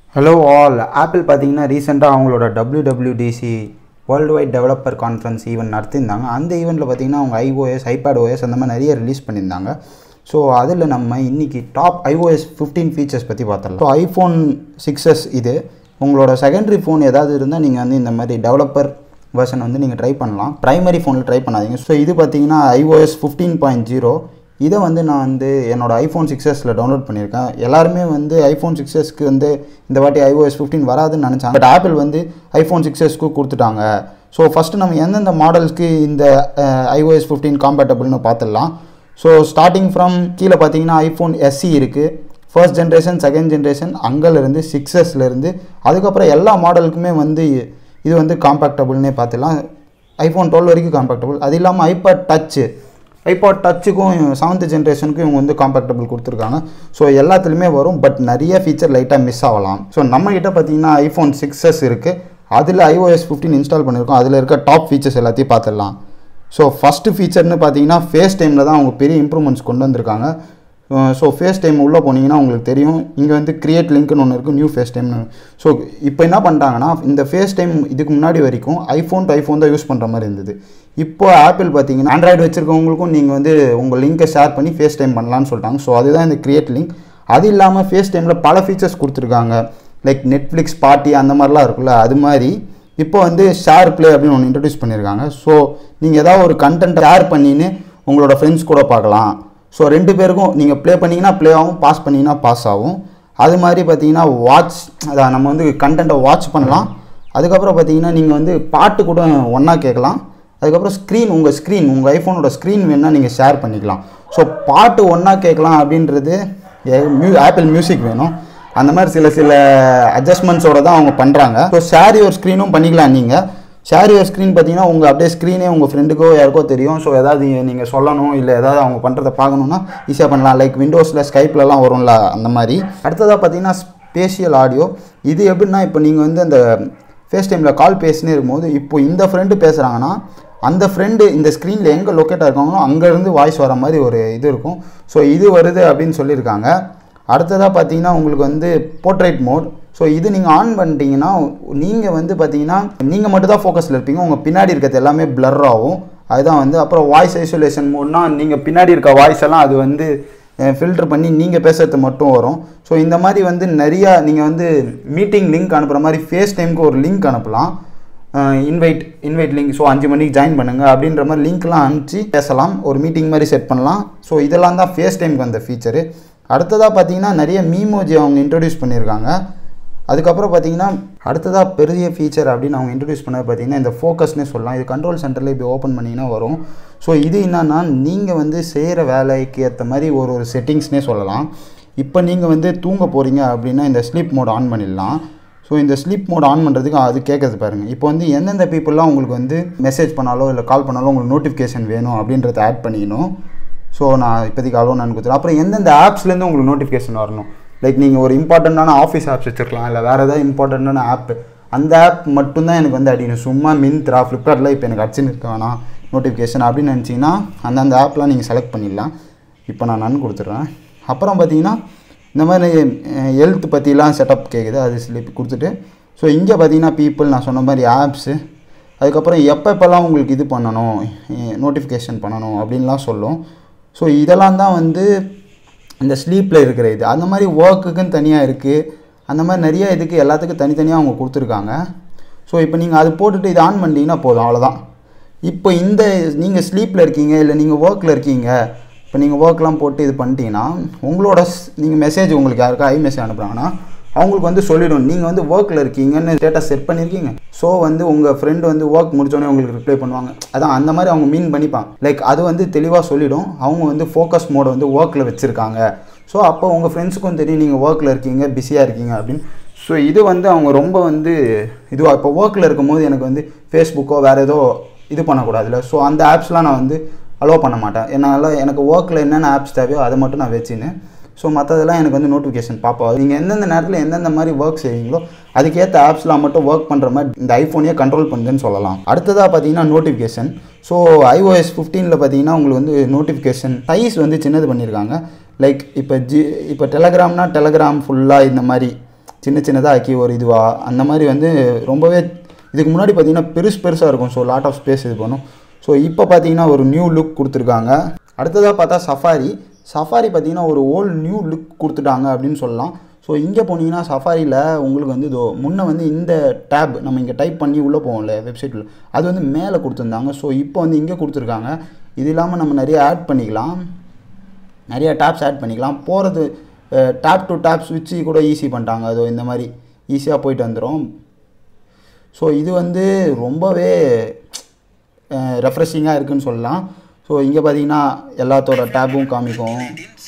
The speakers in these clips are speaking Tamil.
ஹலோ ஆல் ஆப்பிள் பார்த்தீங்கன்னா ரீசெண்டாக அவங்களோட WWDC world wide developer conference event நடத்தியிருந்தாங்க அந்த ஈவெண்ட்டில் பார்த்தீங்கன்னா அவங்க ஐஓஎஸ் ஐபேட் ஓஎஸ் அந்த மாதிரி நிறைய ரிலீஸ் பண்ணியிருந்தாங்க ஸோ அதில் நம்ம இன்றைக்கி டாப் ஐஓஎஸ் ஃபிஃப்டீன் ஃபீச்சர்ஸ் பற்றி பார்த்துடலாம் ஸோ ஐஃபோன் சிக்ஸஸ் இது உங்களோட செகண்டரி ஃபோன் ஏதாவது இருந்தால் நீங்கள் வந்து இந்த மாதிரி டெவலப்பர் வெர்ஷன் வந்து நீங்கள் ட்ரை பண்ணலாம் ப்ரைமரி ஃபோனில் ட்ரை பண்ணாதீங்க ஸோ இது பார்த்தீங்கன்னா ஐஓஎஸ் ஃபிஃப்டீன் பாயிண்ட் ஜீரோ இதை வந்து நான் வந்து என்னோட ஐஃபோன் சிக்ஸஸில் டவுன்லோட் பண்ணியிருக்கேன் எல்லாருமே வந்து ஐஃபோன் சிக்ஸஸ்க்கு வந்து இந்த வாட்டி ஐஓஎஸ் ஃபிஃப்டீன் வராதுன்னு நினச்சாங்க பட் ஆப்பிள் வந்து ஐஃபோன் சிக்ஸஸ்க்கு கொடுத்துட்டாங்க ஸோ ஃபஸ்ட்டு நம்ம எந்தெந்த மாடல்ஸ்க்கு இந்த ஐஓஎஸ் ஃபிஃப்டீன் காம்பேட்டபிள்னு பார்த்துடலாம் ஸோ ஸ்டார்டிங் ஃப்ரம் கீழே பார்த்தீங்கன்னா ஐஃபோன் எஸ்சி இருக்குது ஃபர்ஸ்ட் ஜென்ரேஷன் செகண்ட் ஜென்ரேஷன் அங்கேருந்து சிக்ஸஸ்லேருந்து அதுக்கப்புறம் எல்லா மாடலுக்குமே வந்து இது வந்து காம்பேக்டபுள்னே பார்த்துலாம் ஐஃபோன் டுவெல் வரைக்கும் காம்பேக்டபுள் அது இல்லாமல் ஐபேட் டச்சு ஐபாட் டச்சுக்கும் செவன்த் ஜென்ரேஷனுக்கும் இவங்க வந்து காம்பேக்டபிள் கொடுத்துருக்காங்க ஸோ எல்லாத்துலேயுமே வரும் பட் நிறைய ஃபீச்சர் லைட்டாக மிஸ் ஆகலாம் ஸோ நம்மக்கிட்ட பார்த்தீங்கன்னா ஐஃபோன் சிக்ஸஸ் இருக்குது அதில் ஐஓஎஸ் ஃபிஃப்டின் இன்ஸ்டால் பண்ணியிருக்கோம் அதில் இருக்க டாப் ஃபீச்சர்ஸ் எல்லாத்தையும் பார்த்துடலாம் ஸோ ஃபஸ்ட்டு ஃபீச்சர்னு பார்த்தீங்கன்னா ஃபேஸ் டைமில் தான் அவங்க பெரிய இம்ப்ரூவ்மெண்ட்ஸ் கொண்டு வந்திருக்காங்க ஸோ ஃபேஸ் டைம் உள்ளே போனீங்கன்னா உங்களுக்கு தெரியும் இங்கே வந்து கிரியேட் லிங்க்னு ஒன்று இருக்குது நியூ ஃபேஸ் டைம்னு ஸோ இப்போ என்ன பண்ணிட்டாங்கன்னா இந்த ஃபேஸ் டைம் இதுக்கு முன்னாடி வரைக்கும் ஐஃபோன் டு ஐஃபோன் தான் யூஸ் பண்ணுற மாதிரி இருந்தது இப்போ ஆப்பிள் பார்த்தீங்கன்னா ஆண்ட்ராய்டு வச்சுருக்கவங்களுக்கும் நீங்கள் வந்து உங்கள் லிங்க்கை ஷேர் பண்ணி ஃபேஸ் டைம் பண்ணலான்னு சொல்லிட்டாங்க ஸோ அதுதான் இந்த கிரியேட் லிங்க் அது இல்லாமல் ஃபேஸ் டைமில் பல ஃபீச்சர்ஸ் கொடுத்துருக்காங்க லைக் நெட்ஃப்ளிக்ஸ் பார்ட்டி அந்த மாதிரிலாம் இருக்குல்ல அது மாதிரி இப்போ வந்து ஷேர் ப்ளே அப்படின்னு ஒன்று இன்ட்ரடியூஸ் பண்ணியிருக்காங்க ஸோ நீங்கள் ஏதாவது ஒரு கண்டென்ட் ஷேர் பண்ணின்னு உங்களோட ஃப்ரெண்ட்ஸ் கூட பார்க்கலாம் ஸோ ரெண்டு பேருக்கும் நீங்கள் ப்ளே பண்ணிங்கன்னா ப்ளே ஆகும் பாஸ் பண்ணிங்கன்னா பாஸ் ஆகும் அது மாதிரி பார்த்தீங்கன்னா வாட்ச் அதான் நம்ம வந்து கண்டென்ட்டை வாட்ச் பண்ணலாம் அதுக்கப்புறம் பார்த்தீங்கன்னா நீங்கள் வந்து பாட்டு கூட ஒன்றா கேட்கலாம் அதுக்கப்புறம் ஸ்க்ரீன் உங்கள் ஸ்க்ரீன் உங்கள் ஐஃபோனோட ஸ்க்ரீன் வேணால் நீங்கள் ஷேர் பண்ணிக்கலாம் ஸோ பாட்டு ஒன்றா கேட்கலாம் அப்படின்றது மியூ ஆப்பிள் மியூசிக் வேணும் அந்த மாதிரி சில சில அட்ஜஸ்ட்மெண்ட்ஸோட தான் அவங்க பண்ணுறாங்க ஸோ ஷேர் யுவர் ஸ்க்ரீனும் பண்ணிக்கலாம் நீங்கள் ஷேர் யுவர் ஸ்க்ரீன் பார்த்தீங்கன்னா உங்கள் அப்படியே ஸ்க்ரீனே உங்கள் ஃப்ரெண்டுக்கோ யாருக்கோ தெரியும் ஸோ ஏதாவது நீங்கள் சொல்லணும் இல்லை ஏதாவது அவங்க பண்ணுறதை பார்க்கணுன்னா ஈஸியாக பண்ணலாம் லைக் விண்டோஸில் ஸ்கைப்லலாம் வரும்ல அந்த மாதிரி அடுத்ததாக பார்த்தீங்கன்னா ஸ்பேஷியல் ஆடியோ இது எப்படின்னா இப்போ நீங்கள் வந்து அந்த ஃபேஸ் டைமில் கால் பேசினே இருக்கும்போது இப்போ இந்த ஃப்ரெண்டு பேசுகிறாங்கன்னா அந்த ஃப்ரெண்டு இந்த ஸ்க்ரீனில் எங்கே லொக்கேட்டாக இருக்காங்களோ அங்கேருந்து வாய்ஸ் வர மாதிரி ஒரு இது இருக்கும் ஸோ இது வருது அப்படின்னு சொல்லியிருக்காங்க அடுத்ததாக பார்த்தீங்கன்னா உங்களுக்கு வந்து போர்ட்ரேட் மோட் ஸோ இது நீங்கள் ஆன் பண்ணிட்டீங்கன்னா நீங்கள் வந்து பார்த்தீங்கன்னா நீங்கள் மட்டும் தான் ஃபோக்கஸில் இருப்பீங்க உங்கள் பின்னாடி இருக்கிறது எல்லாமே பிளர் ஆகும் அதுதான் வந்து அப்புறம் வாய்ஸ் ஐசோலேஷன் மோட்னா நீங்கள் பின்னாடி இருக்க வாய்ஸ் எல்லாம் அது வந்து ஃபில்டர் பண்ணி நீங்கள் பேசுறது மட்டும் வரும் ஸோ இந்த மாதிரி வந்து நிறையா நீங்கள் வந்து மீட்டிங் லிங்க் அனுப்புகிற மாதிரி ஃபேஸ் டைமுக்கு ஒரு லிங்க் அனுப்பலாம் இன்வைட் இன்வைட் லிங்க் ஸோ அஞ்சு மணிக்கு ஜாயின் பண்ணுங்கள் அப்படின்ற மாதிரி லிங்க்லாம் அனுப்பிச்சு பேசலாம் ஒரு மீட்டிங் மாதிரி செட் பண்ணலாம் ஸோ இதெல்லாம் தான் ஃபேஸ் டைமுக்கு வந்த ஃபீச்சரு அடுத்ததாக பார்த்தீங்கன்னா நிறைய மீமோஜி அவங்க இன்ட்ரடியூஸ் பண்ணியிருக்காங்க அதுக்கப்புறம் பார்த்தீங்கன்னா அடுத்ததாக பெரிய ஃபீச்சர் அப்படின்னு அவங்க இன்ட்ரடியூஸ் பண்ணது பார்த்தீங்கன்னா இந்த ஃபோக்கஸ்னே சொல்லலாம் இது கண்ட்ரோல் சென்டரில் இப்போ ஓப்பன் பண்ணிங்கன்னா வரும் ஸோ இது என்னன்னா நீங்கள் வந்து செய்கிற வேலைக்கு ஏற்ற மாதிரி ஒரு ஒரு செட்டிங்ஸ்னே சொல்லலாம் இப்போ நீங்கள் வந்து தூங்க போகிறீங்க அப்படின்னா இந்த ஸ்லீப் மோட் ஆன் பண்ணிடலாம் ஸோ இந்த ஸ்லீப் மோட் ஆன் பண்ணுறதுக்கு அது கேட்குறது பாருங்கள் இப்போ வந்து எந்தெந்த பீப்புளெலாம் உங்களுக்கு வந்து மெசேஜ் பண்ணாலோ இல்லை கால் பண்ணாலோ உங்களுக்கு நோட்டிஃபிகேஷன் வேணும் அப்படின்றத ஆட் பண்ணிக்கணும் ஸோ நான் இப்போதைக்கு அலோ நான் கொடுத்துறேன் அப்புறம் எந்தெந்த ஆப்ஸ்லேருந்து உங்களுக்கு நோட்டிஃபிகேஷன் வரணும் லைக் நீங்கள் ஒரு இம்பார்ட்டண்ட்டான ஆஃபீஸ் ஆப்ஸ் வச்சுருக்கலாம் இல்லை வேறு ஏதாவது இம்பார்ட்டண்ட்டான ஆப் அந்த ஆப் மட்டும்தான் எனக்கு வந்து அடிக்கணும் சும்மா மின்த்ரா ஃப்ளிப்கார்ட்டில் இப்போ எனக்கு அடிச்சுன்னு இருக்க வேணாம் நோட்டிஃபிகேஷன் அப்படின்னு நினச்சிங்கன்னா அந்தந்த ஆப்லாம் நீங்கள் செலக்ட் பண்ணிடலாம் இப்போ நான் நன் கொடுத்துட்றேன் அப்புறம் பார்த்தீங்கன்னா இந்த மாதிரி ஹெல்த் பற்றிலாம் செட்டப் கேட்குது அது ஸ்லிப் கொடுத்துட்டு ஸோ இங்கே பார்த்தீங்கன்னா பீப்புள் நான் சொன்ன மாதிரி ஆப்ஸு அதுக்கப்புறம் எப்பப்பெல்லாம் உங்களுக்கு இது பண்ணணும் நோட்டிஃபிகேஷன் பண்ணணும் அப்படின்லாம் சொல்லும் ஸோ இதெல்லாம் தான் வந்து இந்த ஸ்லீப்பில் இருக்கிற இது அந்த மாதிரி ஒர்க்குக்குன்னு தனியாக இருக்குது அந்த மாதிரி நிறைய இதுக்கு எல்லாத்துக்கும் தனித்தனியாக அவங்க கொடுத்துருக்காங்க ஸோ இப்போ நீங்கள் அது போட்டுட்டு இது ஆன் பண்ணிட்டீங்கன்னா போதும் அவ்வளோதான் இப்போ இந்த நீங்கள் ஸ்லீப்பில் இருக்கீங்க இல்லை நீங்கள் ஒர்க்கில் இருக்கீங்க இப்போ நீங்கள் ஒர்க்லாம் போட்டு இது பண்ணிட்டீங்கன்னா உங்களோட நீங்கள் மெசேஜ் உங்களுக்கு யாருக்கா ஐ மெசேஜ் அனுப்புகிறாங்கன்னா அவங்களுக்கு வந்து சொல்லிடும் நீங்கள் வந்து ஒர்க்கில் இருக்கீங்கன்னு ஸ்டேட்டஸ் செட் பண்ணியிருக்கீங்க ஸோ வந்து உங்கள் ஃப்ரெண்டு வந்து ஒர்க் முடிச்சோடனே உங்களுக்கு ரிப்ளை பண்ணுவாங்க அதான் அந்த மாதிரி அவங்க மீன் பண்ணிப்பாங்க லைக் அது வந்து தெளிவாக சொல்லிடும் அவங்க வந்து ஃபோக்கஸ் மோடை வந்து ஒர்க்கில் வச்சுருக்காங்க ஸோ அப்போ உங்கள் ஃப்ரெண்ட்ஸுக்கும் தெரியும் நீங்கள் ஒர்க்கில் இருக்கீங்க பிஸியாக இருக்கீங்க அப்படின்னு ஸோ இது வந்து அவங்க ரொம்ப வந்து இதுவாக இப்போ ஒர்க்கில் இருக்கும்போது எனக்கு வந்து ஃபேஸ்புக்கோ வேறு ஏதோ இது பண்ணக்கூடாதுல்ல ஸோ அந்த ஆப்ஸ்லாம் நான் வந்து அலோவ் பண்ண மாட்டேன் என்னால் எனக்கு ஒர்க்கில் என்னென்ன ஆப்ஸ் தேவையோ அதை மட்டும் நான் வச்சுன்னு ஸோ மற்றதெல்லாம் எனக்கு வந்து நோட்டிஃபிகேஷன் பார்ப்போம் நீங்கள் எந்தெந்த நேரத்தில் எந்தெந்த மாதிரி ஒர்க் செய்வீங்களோ அதுக்கேற்ற ஆப்ஸ்லாம் மட்டும் ஒர்க் பண்ணுற மாதிரி இந்த ஐஃபோனையே கண்ட்ரோல் பண்ணுதுன்னு சொல்லலாம் அடுத்ததாக பார்த்தீங்கன்னா நோட்டிஃபிகேஷன் ஸோ ஐஓஎஸ் ஃபிஃப்டீனில் பார்த்தீங்கன்னா உங்களுக்கு வந்து நோட்டிஃபிகேஷன் சைஸ் வந்து சின்னது பண்ணியிருக்காங்க லைக் இப்போ ஜி இப்போ டெலகிராம்னா டெலகிராம் ஃபுல்லாக இந்த மாதிரி சின்ன சின்னதாக ஆக்கி ஒரு இதுவா அந்த மாதிரி வந்து ரொம்பவே இதுக்கு முன்னாடி பார்த்தீங்கன்னா பெருசு பெருசாக இருக்கும் ஸோ லாட் ஆஃப் ஸ்பேஸ் இது பண்ணும் ஸோ இப்போ பார்த்தீங்கன்னா ஒரு நியூ லுக் கொடுத்துருக்காங்க அடுத்ததாக பார்த்தா சஃபாரி சஃபாரி பார்த்தீங்கன்னா ஒரு ஓல்டு நியூ லுக் கொடுத்துட்டாங்க அப்படின்னு சொல்லலாம் ஸோ இங்கே போனீங்கன்னா சஃபாரியில் உங்களுக்கு வந்து இதோ முன்ன வந்து இந்த டேப் நம்ம இங்கே டைப் பண்ணி உள்ளே போவோம்ல வெப்சைட்டில் அது வந்து மேலே கொடுத்துருந்தாங்க ஸோ இப்போ வந்து இங்கே கொடுத்துருக்காங்க இது இல்லாமல் நம்ம நிறைய ஆட் பண்ணிக்கலாம் நிறைய டேப்ஸ் ஆட் பண்ணிக்கலாம் போகிறது டேப் டு டேப் ஸ்விட்ச்சு கூட ஈஸி பண்ணிட்டாங்க அதோ இந்த மாதிரி ஈஸியாக போயிட்டு வந்துடும் ஸோ இது வந்து ரொம்பவே ரெஃப்ரெஷிங்காக இருக்குன்னு சொல்லலாம் ஸோ இங்கே பார்த்தீங்கன்னா எல்லாத்தோட டேப்பும் காமிக்கும்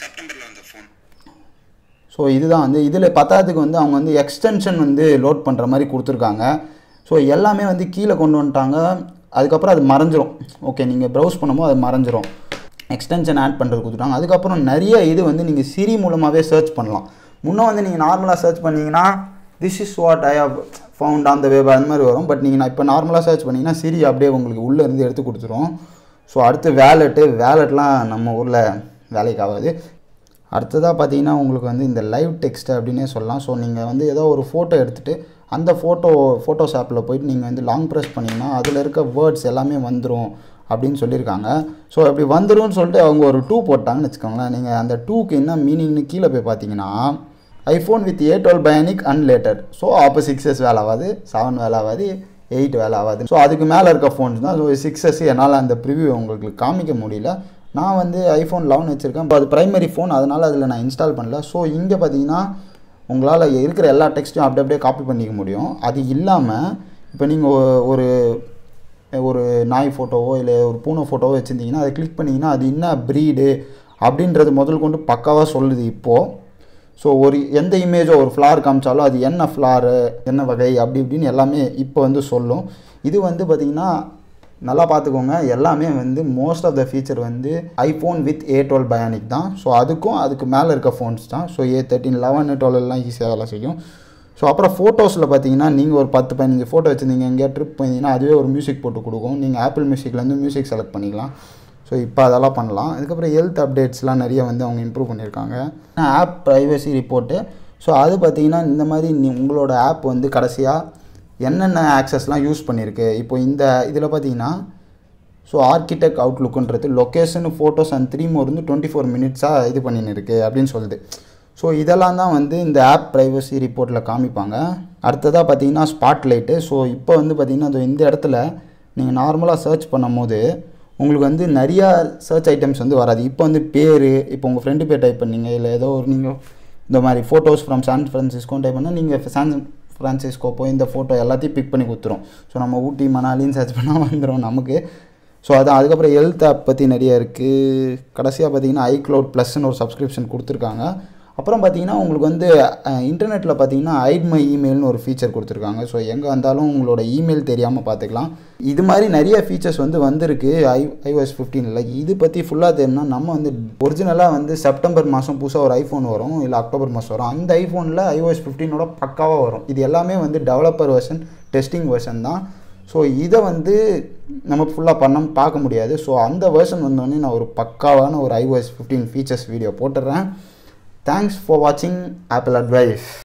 ஸோ இதுதான் வந்து இதில் பத்தாததுக்கு வந்து அவங்க வந்து எக்ஸ்டென்ஷன் வந்து லோட் பண்ணுற மாதிரி கொடுத்துருக்காங்க ஸோ எல்லாமே வந்து கீழே கொண்டு வந்துட்டாங்க அதுக்கப்புறம் அது மறைஞ்சிரும் ஓகே நீங்கள் ப்ரௌஸ் பண்ணும்போது அது மறைஞ்சிரும் எக்ஸ்டென்ஷன் ஆட் பண்ணுறது கொடுத்துட்டாங்க அதுக்கப்புறம் நிறைய இது வந்து நீங்கள் சிரி மூலமாகவே சர்ச் பண்ணலாம் முன்னே வந்து நீங்கள் நார்மலாக சர்ச் பண்ணிங்கன்னா this is what I have found on the web அந்த மாதிரி வரும் பட் நீங்கள் இப்போ நார்மலாக சர்ச் பண்ணிங்கன்னா சிரி அப்படியே உங்களுக்கு உள்ளே இருந்து எடுத்து கொடுத்துரும் ஸோ அடுத்து வேலெட்டு வேலெட்லாம் நம்ம ஊரில் வேலைக்கு ஆகாது அடுத்ததாக பார்த்தீங்கன்னா உங்களுக்கு வந்து இந்த லைவ் டெக்ஸ்ட் அப்படின்னே சொல்லலாம் ஸோ நீங்கள் வந்து ஏதோ ஒரு ஃபோட்டோ எடுத்துகிட்டு அந்த ஃபோட்டோ ஃபோட்டோஸ் ஆப்பில் போயிட்டு நீங்கள் வந்து லாங் ப்ரெஸ் பண்ணிங்கன்னா அதில் இருக்க வேர்ட்ஸ் எல்லாமே வந்துடும் அப்படின்னு சொல்லியிருக்காங்க ஸோ அப்படி வந்துரும்னு சொல்லிட்டு அவங்க ஒரு டூ போட்டாங்கன்னு வச்சுக்கோங்களேன் நீங்கள் அந்த டூக்கு என்ன மீனிங்னு கீழே போய் பார்த்தீங்கன்னா iPhone with A twelve bionic and later so அப்போ சிக்ஸ் எஸ் வேலை ஆகாது செவன் வேலை ஆகாது எயிட் வேலை ஆகாது ஸோ அதுக்கு மேலே இருக்க ஃபோன்ஸ் தான் ஸோ சிக்ஸ் எஸ் என்னால் அந்த ப்ரிவியூ உங்களுக்கு காமிக்க முடியல நான் வந்து ஐஃபோன் லெவன் வச்சுருக்கேன் இப்போ அது ப்ரைமரி ஃபோன் அதனால் அதில் நான் இன்ஸ்டால் பண்ணல ஸோ இங்கே பார்த்தீங்கன்னா உங்களால் இருக்கிற எல்லா டெக்ஸ்ட்டையும் அப்படி அப்படியே காப்பி பண்ணிக்க முடியும் அது இல்லாமல் இப்போ நீங்கள் ஒரு ஒரு நாய் ஃபோட்டோவோ இல்லை ஒரு பூனை ஃபோட்டோவோ வச்சுருந்தீங்கன்னா அதை கிளிக் பண்ணிங்கன்னா அது என்ன ப்ரீடு அப்படின்றது முதல் கொண்டு பக்காவாக சொல்லுது இப்போது ஸோ ஒரு எந்த இமேஜோ ஒரு ஃப்ளார் காமிச்சாலும் அது என்ன ஃப்ளாரு என்ன வகை அப்படி இப்படின்னு எல்லாமே இப்போ வந்து சொல்லும் இது வந்து பார்த்திங்கன்னா நல்லா பார்த்துக்கோங்க எல்லாமே வந்து மோஸ்ட் ஆஃப் த ஃபீச்சர் வந்து iPhone with A twelve bionic தான் ஸோ அதுக்கும் அதுக்கு மேலே இருக்க ஃபோன்ஸ் தான் ஸோ ஏ தேர்ட்டின் லெவன் டுவெல்லாம் ஈஸியாக வேலை செய்யும் ஸோ அப்புறம் ஃபோட்டோஸில் பார்த்தீங்கன்னா நீங்கள் ஒரு பத்து பதினஞ்சு ஃபோட்டோ வச்சுருந்தீங்க எங்கேயா ட்ரிப் போயிருந்தீங்கன்னா அதுவே ஒரு மியூசிக் போட்டு கொடுக்கும் நீங்கள் ஆப்பிள் மியூசிக்லேருந்து மியூசிக் செலக்ட் பண்ணிக்கலாம் ஸோ இப்போ அதெல்லாம் பண்ணலாம் அதுக்கப்புறம் ஹெல்த் அப்டேட்ஸ்லாம் நிறைய வந்து அவங்க இம்ப்ரூவ் பண்ணியிருக்காங்க ஆப் ப்ரைவசி ரிப்போர்ட்டு ஸோ அது பார்த்தீங்கன்னா இந்த மாதிரி நீ உங்களோட ஆப் வந்து கடைசியாக என்னென்ன ஆக்சஸ்லாம் யூஸ் பண்ணியிருக்கு இப்போ இந்த இதில் பார்த்தீங்கன்னா ஸோ ஆர்கிடெக்ட் அவுட்லுக்குன்றது location photos and three more வந்து டுவெண்ட்டி ஃபோர் மினிட்ஸாக இது பண்ணின்னு இருக்கு அப்படின்னு சொல்லுது ஸோ இதெல்லாம் தான் வந்து இந்த ஆப் ப்ரைவசி ரிப்போர்ட்டில் காமிப்பாங்க அடுத்ததாக பார்த்தீங்கன்னா ஸ்பாட்லைட்டு ஸோ இப்போ வந்து பார்த்தீங்கன்னா அது இந்த இடத்துல நீங்கள் நார்மலாக சர்ச் பண்ணும் போது உங்களுக்கு வந்து நிறையா சர்ச் ஐட்டம்ஸ் வந்து வராது இப்போ வந்து பேர் இப்போ உங்கள் ஃப்ரெண்டு பேர் டைப் பண்ணீங்க இல்லை ஏதோ ஒரு நீங்கள் இந்த மாதிரி ஃபோட்டோஸ் ஃப்ரம் சான் ஃப்ரான்சிஸ்கோன்னு டைப் பண்ணால் நீங்கள் சான் ஃப்ரான்சிஸ்கோ போய் இந்த ஃபோட்டோ எல்லாத்தையும் பிக் பண்ணி கொடுத்துரும் ஸோ நம்ம ஊட்டி மணாலின்னு சர்ச் பண்ணால் வந்துடும் நமக்கு ஸோ அதான் அதுக்கப்புறம் ஹெல்த் ஆப் பற்றி நிறைய இருக்குது கடைசியாக பார்த்தீங்கன்னா ஐக்ளவுட் ப்ளஸ்ன்னு ஒரு சப்ஸ்கிரிப்ஷன் கொடுத்துருக்காங்க அப்புறம் பார்த்தீங்கன்னா உங்களுக்கு வந்து இன்டர்நெட்டில் பார்த்தீங்கன்னா ஐட் மை இமெயில்னு ஒரு ஃபீச்சர் கொடுத்துருக்காங்க ஸோ எங்கே வந்தாலும் உங்களோட இமெயில் தெரியாமல் பார்த்துக்கலாம் இது மாதிரி நிறைய ஃபீச்சர்ஸ் வந்து வந்திருக்கு ஐ ஐஓஎஸ் ஃபிஃப்டீனில் இது பற்றி ஃபுல்லாக தெரியும்னா நம்ம வந்து ஒரிஜினலாக வந்து செப்டம்பர் மாதம் புதுசாக ஒரு ஐஃபோன் வரும் இல்லை அக்டோபர் மாதம் வரும் அந்த ஐஃபோனில் ஐஓஎஸ் ஃபிஃப்டீனோட பக்காவாக வரும் இது எல்லாமே வந்து டெவலப்பர் வெர்ஷன் டெஸ்டிங் வெர்ஷன் தான் ஸோ இதை வந்து நம்ம ஃபுல்லாக பண்ண பார்க்க முடியாது ஸோ அந்த வெர்ஷன் வந்தோடனே நான் ஒரு பக்காவான ஒரு ஐஓஎஸ் ஃபிஃப்டீன் ஃபீச்சர்ஸ் வீடியோ போட்டுடுறேன் தேங்க்ஸ் ஃபார் வாட்சிங் ஆப்பிள் அட்வைஸ்